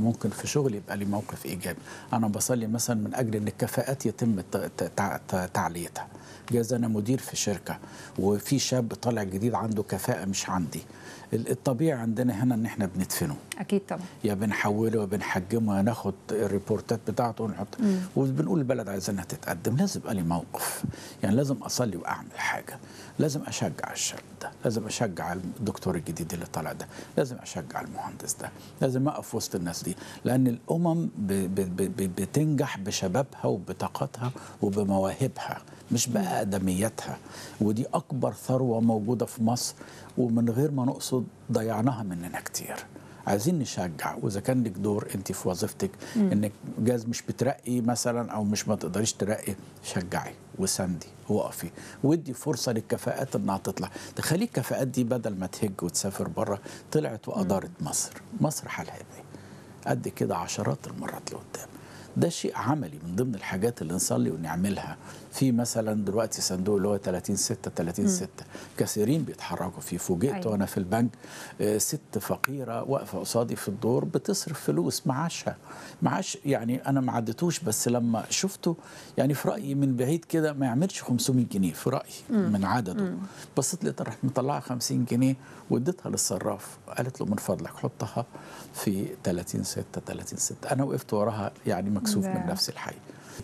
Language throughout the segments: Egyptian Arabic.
ممكن في شغلي يبقى لي موقف ايجابي انا بصلي مثلا من اجل ان الكفاءات يتم ت- ت- تع- ت- تعليتها جاز انا مدير في شركه وفي شاب طالع جديد عنده كفاءه مش عندي ال- الطبيعي عندنا هنا ان احنا بندفنه اكيد طبعا يا بنحوله وبنحجمه يا ناخد الريبورتات بتاعته ونحط وبنقول البلد عايزينها تتقدم لازم يبقى لي موقف يعني لازم اصلي واعمل حاجه لازم اشجع الشاب ده لازم اشجع الدكتور الجديد اللي طالع ده لازم اشجع المهندس ده لازم اقف وسط الناس دي لان الامم ب- ب- ب- ب- بتنجح بشبابها وبطاقتها وبمواهبها مش بأقدميتها ودي أكبر ثروة موجودة في مصر ومن غير ما نقصد ضيعناها مننا كتير عايزين نشجع واذا كان لك دور انت في وظيفتك انك جاز مش بترقي مثلا او مش ما تقدريش ترقي شجعي وساندي وقفي وادي فرصه للكفاءات انها تطلع تخلي الكفاءات دي بدل ما تهج وتسافر بره طلعت وادارت مصر مصر حالها ايه قد كده عشرات المرات لقدام ده شيء عملي من ضمن الحاجات اللي نصلي ونعملها في مثلا دلوقتي صندوق اللي هو 30 6 30 6 كثيرين بيتحركوا فيه فوجئت أيوة. أيوة. وانا في البنك آه، ست فقيره واقفه قصادي في الدور بتصرف فلوس معاشها معاش يعني انا ما عدتوش بس لما شفته يعني في رايي من بعيد كده ما يعملش 500 جنيه في رايي من عدده بصيت لقيت راح مطلعه 50 جنيه واديتها للصراف قالت له من فضلك حطها في 30 6 30 6 انا وقفت وراها يعني مكسوف ده- من نفسي الحقيقه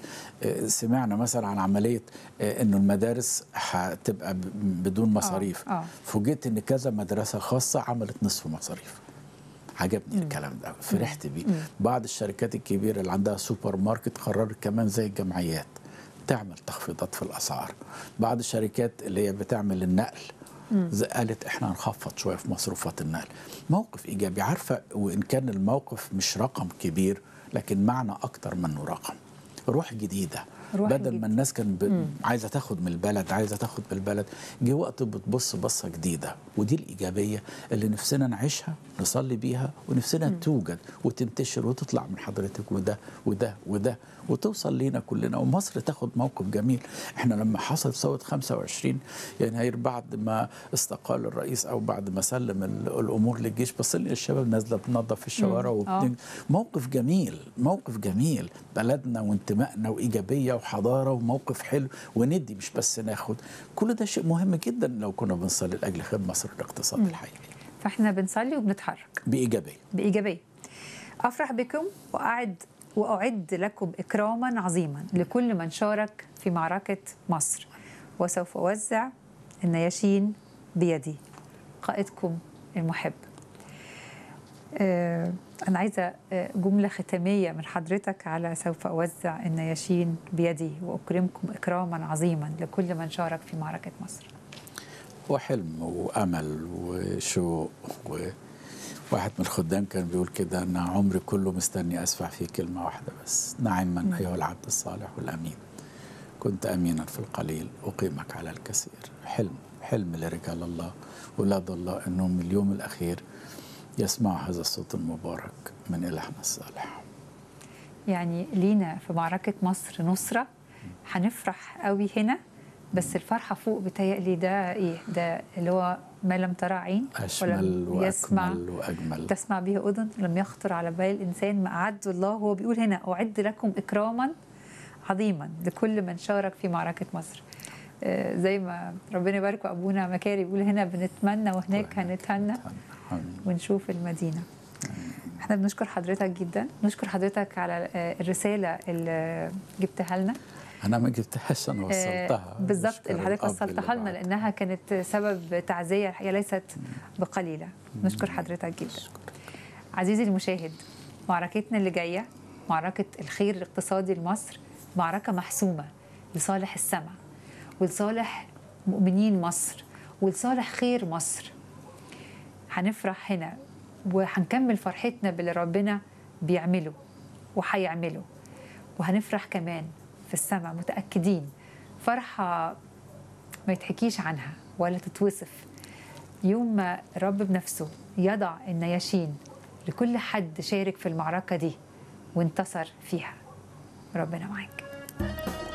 آه، سمعنا مثلا عن عمليه آه، انه المدارس هتبقى ب- بدون مصاريف آه. فوجئت ان كذا مدرسه خاصه عملت نصف مصاريف عجبني الكلام ده فرحت بيه بعض الشركات الكبيره اللي عندها سوبر ماركت قررت كمان زي الجمعيات تعمل تخفيضات في الاسعار بعض الشركات اللي هي بتعمل النقل زي- قالت احنا هنخفض شويه في مصروفات النقل موقف ايجابي عارفه وان كان الموقف مش رقم كبير لكن معنى اكتر منه رقم روح جديده روح بدل جديدة. ما الناس كان ب... عايزه تاخد من البلد عايزه تاخد من البلد جه وقت بتبص بصه جديده ودي الايجابيه اللي نفسنا نعيشها نصلي بيها ونفسنا توجد وتنتشر وتطلع من حضرتك وده وده وده وتوصل لينا كلنا ومصر تاخد موقف جميل احنا لما حصل ثوره 25 يناير بعد ما استقال الرئيس او بعد ما سلم ال- الامور للجيش بص لي الشباب نازله بتنظف الشوارع آه. وبتنج... موقف جميل موقف جميل بلدنا وانتمائنا وإيجابية وحضارة وموقف حلو وندي مش بس ناخد كل ده شيء مهم جدا لو كنا بنصلي لأجل خير مصر الاقتصاد الحقيقي فاحنا بنصلي وبنتحرك بإيجابية بإيجابية أفرح بكم وأعد وأعد لكم إكراما عظيما لكل من شارك في معركة مصر وسوف أوزع النياشين بيدي قائدكم المحب آه، أنا عايزة آه، جملة ختامية من حضرتك على سوف أوزع النياشين بيدي وأكرمكم إكراما عظيما لكل من شارك في معركة مصر وحلم وأمل وشوق وواحد من الخدام كان بيقول كده أن عمري كله مستني أسمع فيه كلمة واحدة بس نعما أيها العبد الصالح والأمين كنت أمينا في القليل أقيمك على الكثير حلم حلم لرجال الله ولاد الله أنهم اليوم الأخير يسمعوا هذا الصوت المبارك من إلهنا الصالح يعني لينا في معركة مصر نصرة هنفرح قوي هنا بس الفرحة فوق بتهيألي ده إيه ده اللي هو ما لم ترى عين أشمل ولم يسمع وأكمل وأجمل تسمع به أذن لم يخطر على بال الإنسان ما أعد الله هو بيقول هنا أعد لكم إكراما عظيما لكل من شارك في معركة مصر آه، زي ما ربنا يبارك أبونا مكاري بيقول هنا بنتمنى وهناك هنتهنى آمين. ونشوف المدينة احنا بنشكر حضرتك جدا نشكر حضرتك على آه، الرسالة اللي جبتها لنا أنا ما جبتهاش أنا آه، وصلتها بالظبط نشكر اللي حضرتك الأب وصلتها اللي لنا بعت. لانها كانت سبب تعزيه الحقيقه ليست بقليله نشكر حضرتك جدا عزيزي المشاهد معركتنا اللي جايه معركه الخير الاقتصادي لمصر معركه محسومه لصالح السماء ولصالح مؤمنين مصر ولصالح خير مصر هنفرح هنا وهنكمل فرحتنا باللي ربنا بيعمله وهيعمله وهنفرح كمان في السماء متأكدين فرحة ما يتحكيش عنها ولا تتوصف يوم ما الرب بنفسه يضع النياشين لكل حد شارك في المعركة دي وانتصر فيها ربنا معاك